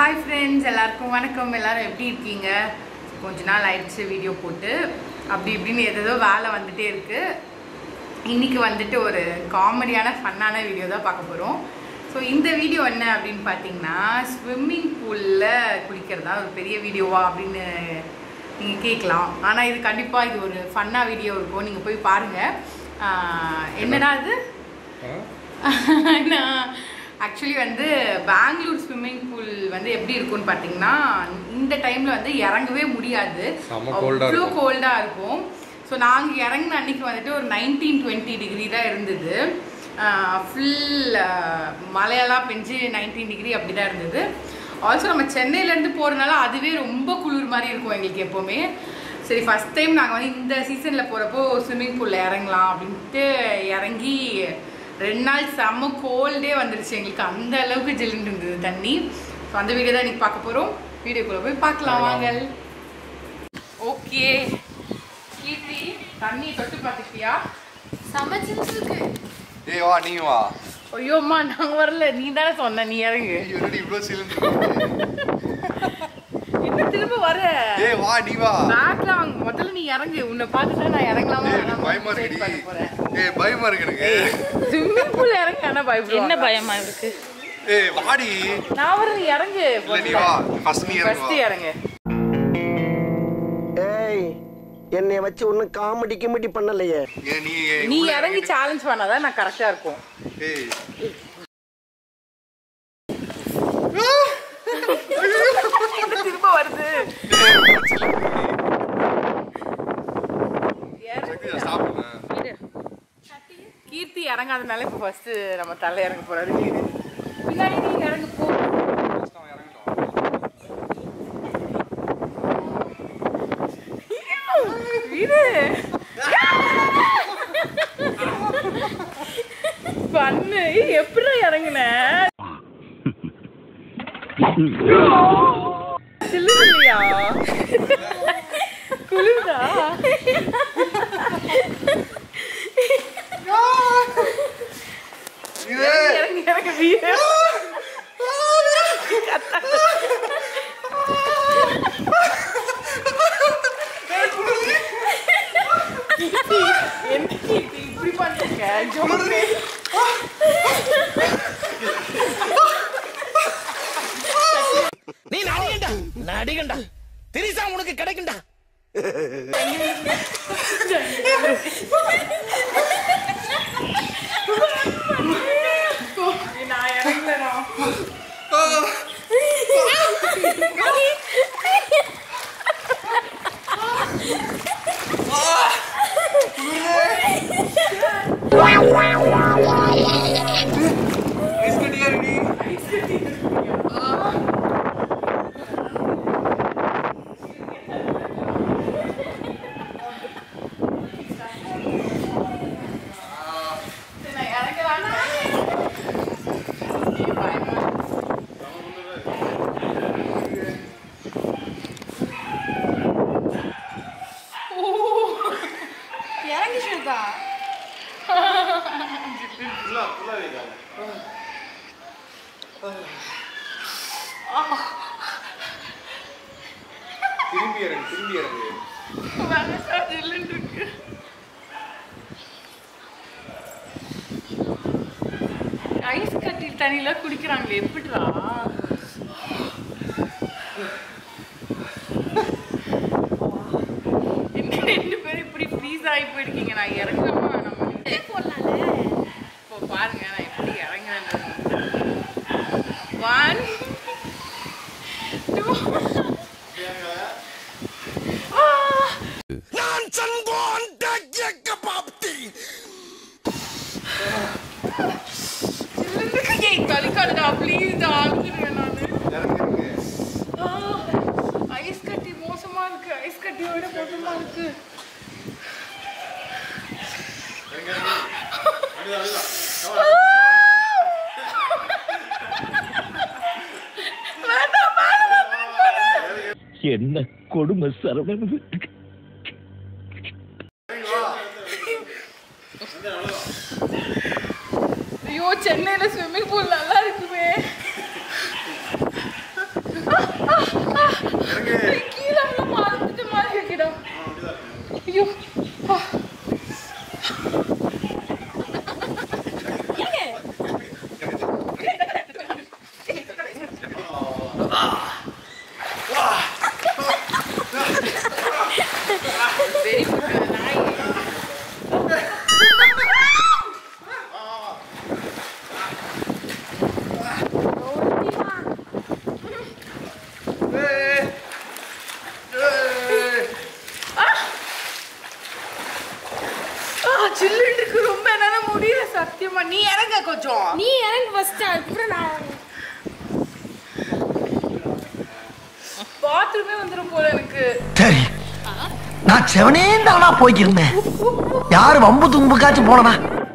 Hi friends எல்லாருக்கும் வணக்கம் எல்லாரும் எப்படி இருக்கீங்க கொஞ்ச நாள் ஆயிடுச்சு வீடியோ போட்டு அப்படி இப்படின்னு ஏதேதோ வேலை வந்துட்டே இருக்கு இன்னைக்கு வந்துட்டு ஒரு காமெடியான ஃபன்னான வீடியோ தான் பார்க்க போகிறோம் ஸோ இந்த வீடியோ என்ன அப்படின்னு பார்த்தீங்கன்னா ஸ்விம்மிங் பூலில் குளிக்கிறதா ஒரு பெரிய வீடியோவா அப்படின்னு நீங்கள் கேட்கலாம் ஆனால் இது கண்டிப்பாக இது ஒரு ஃபன்னாக வீடியோ இருக்கும் நீங்கள் போய் பாருங்கள் ஆஹ் என்னடா இது நான் ஆக்சுவலி வந்து பெங்களூர் ஸ்விம்மிங் பூல் வந்து எப்படி இருக்கும்னு பார்த்தீங்கன்னா இந்த டைமில் வந்து இறங்கவே முடியாது செம cold ஆ அவ்வளோ இருக்கும். கோல்டாக இருக்கும் ஸோ நாங்கள் இறங்கின அன்னைக்கு வந்துட்டு ஒரு நைன்டீன் டுவெண்ட்டி டிகிரி தான் இருந்தது ஃபுல் மழையெல்லாம் பெஞ்சு நைன்டீன் டிகிரி அப்படி தான் இருந்தது ஆல்சோ நம்ம சென்னையிலேருந்து போகிறதுனால அதுவே ரொம்ப குளிர் மாதிரி இருக்கும் எங்களுக்கு எப்போவுமே சரி ஃபஸ்ட் டைம் நாங்கள் வந்து இந்த சீசனில் போகிறப்போ ஸ்விம்மிங் பூலில் இறங்கலாம் அப்படின்ட்டு இறங்கி ரெண்டு நாள் செம்ம கோல்டே வந்துருச்சு எங்களுக்கு அந்த அளவுக்கு ஜில்லுன்னு இருந்தது தண்ணி ஸோ அந்த வீடியோ தான் இன்னைக்கு பார்க்க போகிறோம் வீடியோக்குள்ளே போய் பார்க்கலாம் வாங்க ஓகே கீர்த்தி தண்ணி தொட்டு பார்த்துக்கிட்டியா சமைச்சிட்டு இருக்கு ஏய் வா நீ வா ஐயோம்மா நாங்கள் வரல நீ தானே சொன்ன நீ இறங்கு ஐயோ என்னடி இவ்ளோ சிலிண்டர் என்ன திரும்ப வர ஏய் வா நீ வா பேக்ல வாங்க முதல்ல நீ இறங்கு உன்னை பார்த்துட்டா நான் இறங்கலாமா ஏய் எனக்கு பயமா வேணாமா இருக்குடி பண்ண போறேன் ஏய் பயமா இருக்கு எனக்கு ஸ்விம்மிங் பூல் இறங்க ஆனா பயப்படுவாங்க என்ன பயமா இருக்கு ஏய் வாடி நான் வர நீ இறங்கு இல்ல நீ வா ஃபர்ஸ்ட் நீ இறங்கு ஃபர்ஸ்ட் வா இறங்கு ஏய் என்னைய வச்சு ஒன்னும் காமெடி கிமெடி பண்ணலையே ஏய் நீ நீ உள்ள இறங்கி சேலஞ்ச் பண்ணாதான் நான் கரெக்டா இருக்கும் ஏய் என்ன திரும்ப வருது சக்தி ஸ்டாப் பண்ணு கீர்த்தி இறங்காதனால இப்போ ஃபர்ஸ்ட் நம்ம தலை இறங்க போறாரு வீடு பின்னாடி நீ இறங்க போ ஃபர்ஸ்ட் அவன் இறங்கட்டும் வீடு பண்ணு எப்படி இறங்குன சில்லுது இல்லையா குளிருதா இது இறங்கி இறங்க வீடு என்ன கீர்த்தி இப்படி பண்ணுங்க ஜோக்கு நீ நடிகண்டா நடிகண்டா திரிசா உனக்கு கிடைக்கும்டா நான் இறங்கலடா ஐஸ் கட்டியா நீ நான் இறங்கலாம்னா இறங்கி ஸ்வேதா திரும்பி இறங்கு திரும்பி இறங்கு மனசா ஜில்லுன்னு இருக்கு ஐஸ் கட்டி தண்ணியில குடிக்கிறாங்களே எப்படிடா என்ன ரெண்டு பேரும் இப்படி ஃப்ரீஸ் ஆகி போயிருக்கீங்க நான் இறங்கலாமா நம்ம போடலாம்ல இப்போ பாருங்க நான் எப்படி இறங்குறேன்னு ஒன் டூ நான் சங்கோன் டஜக்க பாப்தி ஏய் கலிக்காடுடா ப்ளீஸ்டா அழுதுருவேன் நான் இறங்கு ஐஸ் கட்டி மோசமா இருக்கு ஐஸ் கட்டியோட மோசமா இருக்கு என்ன கொடுமை சரவணன் ஐயோ சென்னையில ஸ்விம்மிங் பூல் நல்லா இருக்குமே இறங்கு கீழே விழ மறந்துட்டு மாதிரி வைக்கிடும் ஐயோ ஆ. Very good, நாய். ஏய். ஏய். ஆ, சில்லுன்னு இருக்கு ரொம்ப என்னால முடியல சத்தியமா நீ இறங்க கொஞ்சம் நீ இறங்கு ஃபர்ஸ்ட் அதுக்கப்புறம் நான் பாத்ரூமே வந்துடும் போல எனக்கு சரி நான் செவனே தானா போய்க்கிருந்தேன் யாரு வம்பு தும்புக்காச்சும் போனனா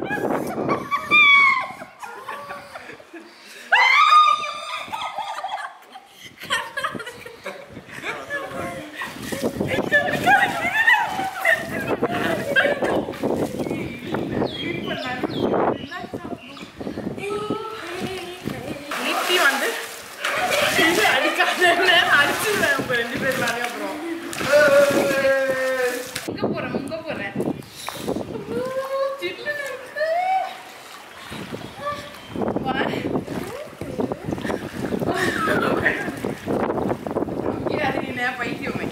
நித்தி வந்து இது அடிக்காதன்னு அடிச்சிருவேன் உங்க ரெண்டு பேர்னாலே அப்புறம் இங்க போறேன் இங்க போறேன் சில்லுன்னு இருக்கு. வா. இரு, அது நீ நேரா பைத்தியமே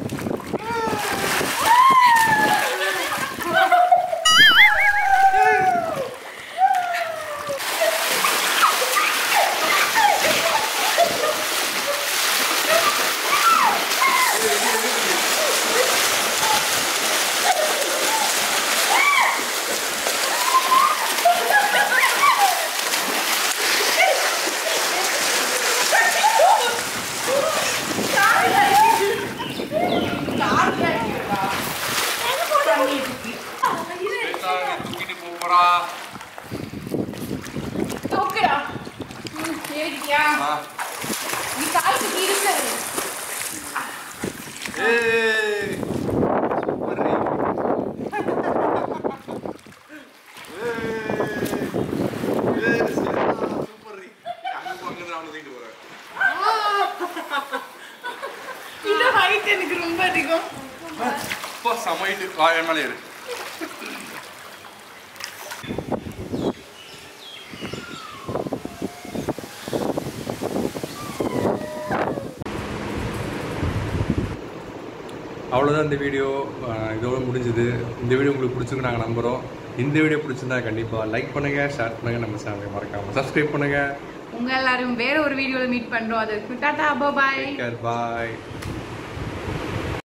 ஸ்வேதா, நீ தூக்கிட்டு போப் போறா. தூக்குடா ம், ஏறிட்டியா ஆ. நீ காலுக்கு இருக்க ஏய். சூப்பர் ரி. ஏய். ஏய், ஸ்வேதா, சூப்பர் ரி. அங்க போ, அங்க இருந்து அவனை தூக்கிட்டு போறேன். இந்த ஹைட் எனக்கு ரொம்ப அதிகம் அப்பா, செம height. வா, என் மேல ஏறு. அவ்வளோதான் இந்த வீடியோ அஹ் இதோட முடிஞ்சது இந்த வீடியோ உங்களுக்கு பிடிச்சிருக்கு நாங்கள் நம்புகிறோம் இந்த வீடியோ பிடிச்சிருந்தா கண்டிப்பாக லைக் பண்ணுங்கள் ஷேர் பண்ணுங்கள் நம்ம சேனலை மறக்காமல் சப்ஸ்கிரைப் பண்ணுங்கள் உங்க எல்லாரும் வேற ஒரு வீடியோல மீட் பண்றோம் அது டாடா பாய் பாய்